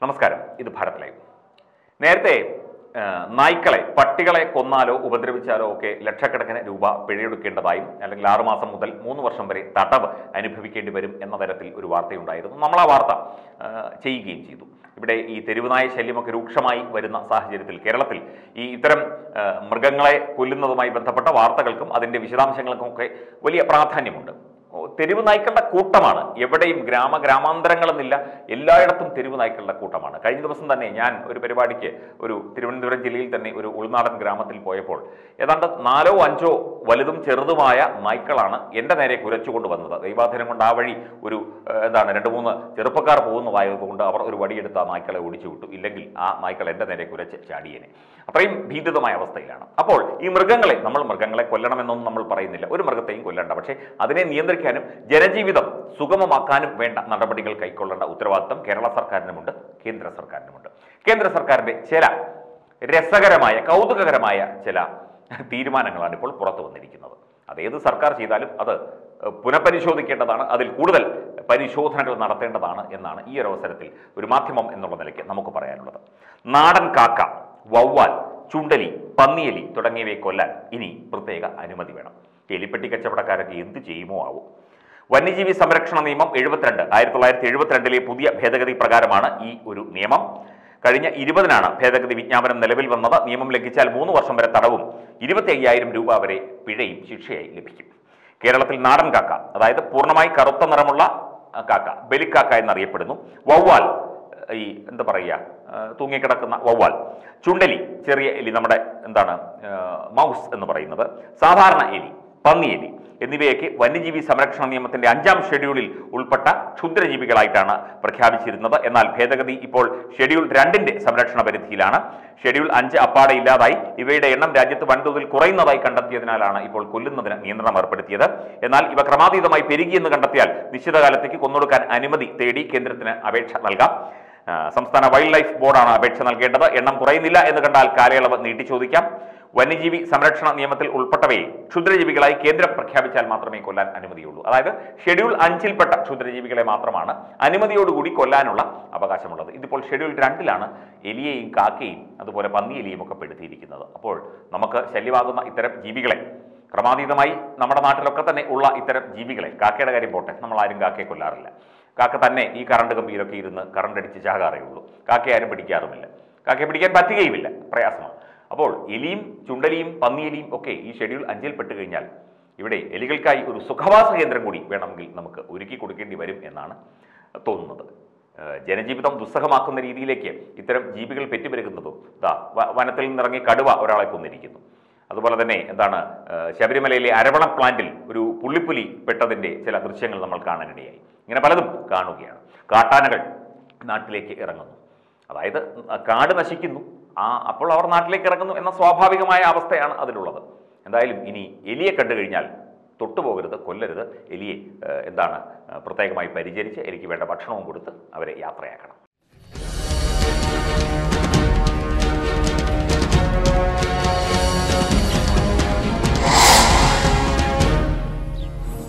നമസ്കാരം ഇത് ഭാരത് ലൈവ് നേരത്തെ ആ, നായ്ക്കളെ പട്ടികളെ കൊന്നാലോ ഉപദ്രവിച്ചാലോ ഒക്കെ ലക്ഷക്കണക്കിന് രൂപ പിഴയൊടുക്കേണ്ടതായും അല്ലെങ്കിൽ ആറുമാസം മുതൽ മൂന്ന് വർഷം വരെ തടവ് അനുഭവിക്കേണ്ടി വരും എന്ന തരത്തിൽ ഒരു വാർത്തയുണ്ടായിരുന്നു നമ്മൾ ആ വാർത്ത ആ, ചെയ്യുകയും ചെയ്തു ഇവിടെ ഈ തെരുവുനായ ശല്യമൊക്കെ രൂക്ഷമായി വരുന്ന സാഹചര്യത്തിൽ കേരളത്തിൽ ഈ ഇത്തരം ആ, മൃഗങ്ങളെ കൊല്ലുന്നതുമായി ബന്ധപ്പെട്ട വാർത്തകൾക്കും അതിൻ്റെ വിശദാംശങ്ങൾക്കും ഒക്കെ വലിയ പ്രാധാന്യമുണ്ട് ഓ, തെരുവ് നായ്ക്കളുടെ കൂട്ടമാണ് എവിടെയും ഗ്രാമ ഗ്രാമാന്തരങ്ങളെന്നില്ല എല്ലായിടത്തും തെരുവ് നായ്ക്കളുടെ കൂട്ടമാണ് കഴിഞ്ഞ ദിവസം തന്നെ ഞാൻ ഒരു പരിപാടിക്ക് ഒരു തിരുവനന്തപുരം ജില്ലയിൽ തന്നെ ഒരു ഉൾനാടൻ ഗ്രാമത്തിൽ പോയപ്പോൾ ഏതാണ്ട് നാലോ അഞ്ചോ വലുതും ചെറുതുമായ നായ്ക്കളാണ് എൻ്റെ നേരെ കുരച്ചുകൊണ്ട് വന്നത് ദൈവാധീനം കൊണ്ട് ആ വഴി ഒരു ഏഹ്, എന്താണ് രണ്ട് മൂന്ന് ചെറുപ്പക്കാർ പോകുന്നതായതുകൊണ്ട് അവർ ഒരു വടിയെടുത്ത് ആ നായ്ക്കളെ ഓടിച്ചു വിട്ടു ഇല്ലെങ്കിൽ ആ നായ്ക്കൾ എൻ്റെ നേരെ കുരച്ച് ചാടിയേനെ അത്രയും ഭീതിതമായ അവസ്ഥയിലാണ് അപ്പോൾ ഈ മൃഗങ്ങളെ നമ്മൾ മൃഗങ്ങളെ കൊല്ലണമെന്നൊന്നും നമ്മൾ പറയുന്നില്ല ഒരു മൃഗത്തെയും കൊല്ലണ്ട പക്ഷേ അതിനെ നിയന്ത്രിക്കാനും ജനജീവിതം സുഗമമാക്കാനും വേണ്ട നടപടികൾ കൈക്കൊള്ളേണ്ട ഉത്തരവാദിത്തം കേരള സർക്കാരിനുമുണ്ട് കേന്ദ്ര സർക്കാരിനുമുണ്ട് കേന്ദ്ര സർക്കാരിന്റെ ചില രസകരമായ കൗതുകകരമായ ചില തീരുമാനങ്ങളാണ് ഇപ്പോൾ പുറത്തു വന്നിരിക്കുന്നത് അതേത് സർക്കാർ ചെയ്താലും അത് ഏഹ്, പുനഃപരിശോധിക്കേണ്ടതാണ് അതിൽ കൂടുതൽ പരിശോധനകൾ നടത്തേണ്ടതാണ് എന്നാണ് ഈ ഒരു അവസരത്തിൽ ഒരു മാധ്യമം എന്നുള്ള നിലയ്ക്ക് നമുക്ക് പറയാനുള്ളത് നാടൻ കാക്ക വവ്വാൽ ചുണ്ടലി പന്നിയലി തുടങ്ങിയവയെ കൊല്ലാൻ ഇനി പ്രത്യേക അനുമതി വേണം എലിപ്പെട്ടി കച്ചവടക്കാരൊക്കെ എന്ത് ചെയ്യുമോ ആവും വന്യജീവി സംരക്ഷണ നിയമം എഴുപത്തിരണ്ട് ആയിരത്തി തൊള്ളായിരത്തി എഴുപത്തിരണ്ടിലെ പുതിയ ഭേദഗതി പ്രകാരമാണ് ഈ ഒരു നിയമം കഴിഞ്ഞ ഇരുപതിനാണ് ഭേദഗതി വിജ്ഞാപനം നിലവിൽ വന്നത് നിയമം ലംഘിച്ചാൽ മൂന്ന് വർഷം വരെ തടവും ഇരുപത്തി അയ്യായിരം രൂപ വരെ പിഴയും ശിക്ഷയായി ലഭിക്കും കേരളത്തിൽ നാടൻ കാക്ക അതായത് പൂർണ്ണമായി കറുത്ത നിറമുള്ള ആ, കാക്ക ബലിക്കാക്ക എന്നറിയപ്പെടുന്നു വവ്വാൽ ഈ എന്താ പറയുക ആ, തൂങ്ങിക്കിടക്കുന്ന വവ്വാൽ ചുണ്ടലി ചെറിയ എലി നമ്മുടെ എന്താണ് ആ, മൗസ് എന്ന് പറയുന്നത് സാധാരണ എലി പന്നിയെലി എന്നിവയൊക്കെ വന്യജീവി സംരക്ഷണ നിയമത്തിന്റെ അഞ്ചാം ഷെഡ്യൂളിൽ ഉൾപ്പെട്ട ക്ഷുദ്രജീവികളായിട്ടാണ് പ്രഖ്യാപിച്ചിരുന്നത് എന്നാൽ ഭേദഗതി ഇപ്പോൾ ഷെഡ്യൂൾ രണ്ടിന്റെ സംരക്ഷണ പരിധിയിലാണ് ഷെഡ്യൂൾ അഞ്ച് അപ്പാടെ ഇല്ലാതായി ഇവയുടെ എണ്ണം രാജ്യത്ത് വൻതോതിൽ കുറയുന്നതായി കണ്ടെത്തിയതിനാലാണ് ഇപ്പോൾ കൊല്ലുന്നതിന് നിയന്ത്രണം ഏർപ്പെടുത്തിയത് എന്നാൽ ഇവ ക്രമാതീതമായി പെരുകിയെന്ന് കണ്ടെത്തിയാൽ നിശ്ചിത കാലത്തേക്ക് കൊന്നൊടുക്കാൻ അനുമതി തേടി കേന്ദ്രത്തിന് അപേക്ഷ നൽകാം ആ, സംസ്ഥാന വൈൽഡ് ലൈഫ് ബോർഡാണ് അപേക്ഷ നൽകേണ്ടത് എണ്ണം കുറയുന്നില്ല എന്ന് കണ്ടാൽ കാലയളവ് നീട്ടി ചോദിക്കാം വന്യജീവി സംരക്ഷണ നിയമത്തിൽ ഉൾപ്പെട്ടവയെ ക്ഷുദ്രജീവികളായി കേന്ദ്രം പ്രഖ്യാപിച്ചാൽ മാത്രമേ കൊല്ലാൻ അനുമതിയുള്ളൂ അതായത് ഷെഡ്യൂൾ അഞ്ചിൽപ്പെട്ട ക്ഷുദ്രജീവികളെ മാത്രമാണ് അനുമതിയോടുകൂടി കൊല്ലാനുള്ള അവകാശമുള്ളത് ഇതിപ്പോൾ ഷെഡ്യൂൾ രണ്ടിലാണ് എലിയെയും കാക്കയും അതുപോലെ പന്നിയെലിയും ഒക്കെ പെടുത്തിയിരിക്കുന്നത് അപ്പോൾ നമുക്ക് ശല്യമാകുന്ന ഇത്തരം ജീവികളെ ക്രമാതീതമായി നമ്മുടെ നാട്ടിലൊക്കെ തന്നെ ഉള്ള ഇത്തരം ജീവികളെ കാക്കയുടെ കാര്യം പോട്ടെ നമ്മൾ ആരും കാക്കയെ കൊല്ലാറില്ല കാക്ക തന്നെ ഈ കറണ്ട് കമ്പിയിലൊക്കെ ഇരുന്ന് കറണ്ട് അടിച്ച് ചാകാറേ ഉള്ളൂ കാക്കയെ ആരും പിടിക്കാറുമില്ല കാക്കയെ പിടിക്കാൻ പറ്റുകയുമില്ല പ്രയാസമാണ് അപ്പോൾ എലിയും ചുണ്ടലിയും പന്നിയെലിയും ഒക്കെ ഈ ഷെഡ്യൂൾ അഞ്ചിൽ പെട്ട് കഴിഞ്ഞാൽ ഇവിടെ എലികൾക്കായി ഒരു സുഖവാസ കേന്ദ്രം കൂടി വേണമെങ്കിൽ നമുക്ക് ഒരുക്കി കൊടുക്കേണ്ടി വരും എന്നാണ് തോന്നുന്നത് ഏഹ് ജനജീവിതം ദുസ്സഹമാക്കുന്ന രീതിയിലേക്ക് ഇത്തരം ജീവികൾ പെറ്റുപെരുകുന്നതും ദാ വ- വനത്തിൽ നിന്നിറങ്ങി കടുവ ഒരാളെ കൊന്നിരിക്കുന്നു അതുപോലെ തന്നെ എന്താണ് ഏഹ് ശബരിമലയിലെ അരവണ പ്ലാന്റിൽ ഒരു പുള്ളിപ്പുലി പെട്ടതിൻ്റെ ചില ദൃശ്യങ്ങൾ നമ്മൾ കാണാനിടയായി ഇങ്ങനെ പലതും കാണുകയാണ് കാട്ടാനകൾ നാട്ടിലേക്ക് ഇറങ്ങുന്നു അതായത് കാട് നശിക്കുന്നു ആ അപ്പോൾ അവർ നാട്ടിലേക്ക് ഇറങ്ങുന്നു എന്ന സ്വാഭാവികമായ അവസ്ഥയാണ് അതിലുള്ളത് എന്തായാലും ഇനി എലിയെ കണ്ടു കഴിഞ്ഞാൽ തൊട്ടുപോകരുത് കൊല്ലരുത് എലിയെ ഏഹ് എന്താണ് ഏഹ് പ്രത്യേകമായി പരിചരിച്ച് എലിക്ക് വേണ്ട ഭക്ഷണവും കൊടുത്ത് അവരെ യാത്രയാക്കണം